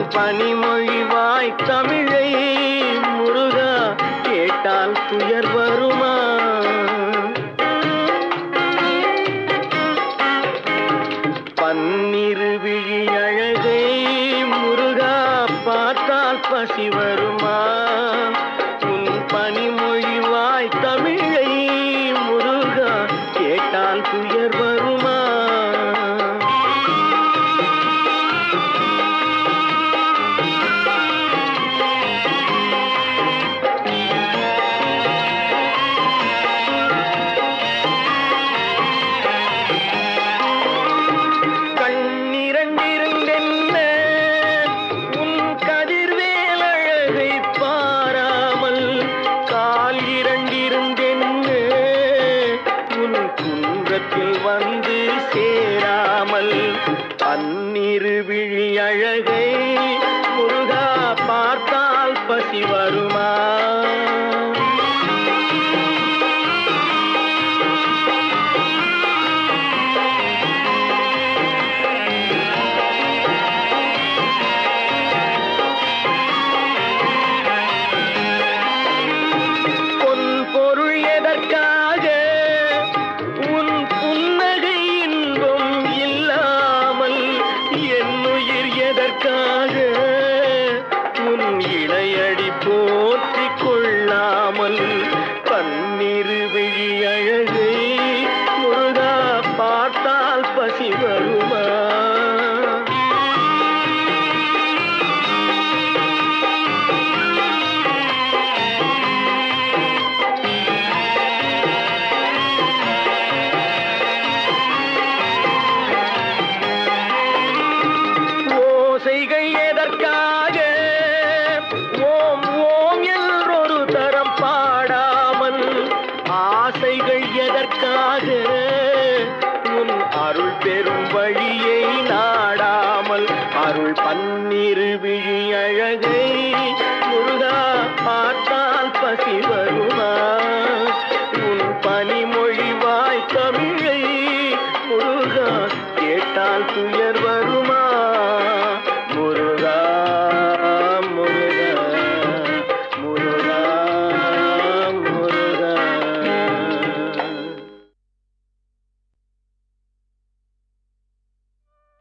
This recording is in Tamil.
பனிமொழிவாய் தமிழை முருகா கேட்டால் துயர் வருமா பன்னிரு விழி அழகை முருகா பார்த்தால் பசி வருமா உன் பனிமொழிவாய் தமிழை முருகா கேட்டால் துயர் வருமா கண்ணிரண்டிருந்தென்ன உன் கதிர்வேல் அழகை பாராமல் கால் இரண்டிருந்தென்ன உன் குன்றத்தில் வந்து சேராமல் பன்னிரு விழி அழகை முருகா பார்த்தால் பசி வருமா பொன் பொருள் எதற்காக உன் புன்னகை இன்பம் இல்லாமல் என்னுயிர் எதற்காக உன் இளையடி போற்றிக் கொள்ளாமல் பன்னிரு விழி அழகை முருகா பார்த்தால் பசி வருமா ஓசைகள் எதற்காக ஓம் ஓம் என்றொரு தரம் பாடாமல் ஆசைகள் எதற்காக உன் அருள் பெறும் வழியை நாடாமல் அருள் பன்னிரு விழி அழகை முருகா பார்த்தால் பசி வருமா உன் பனிமொழிவாய் தமிழை முருகா கேட்டால் துயர்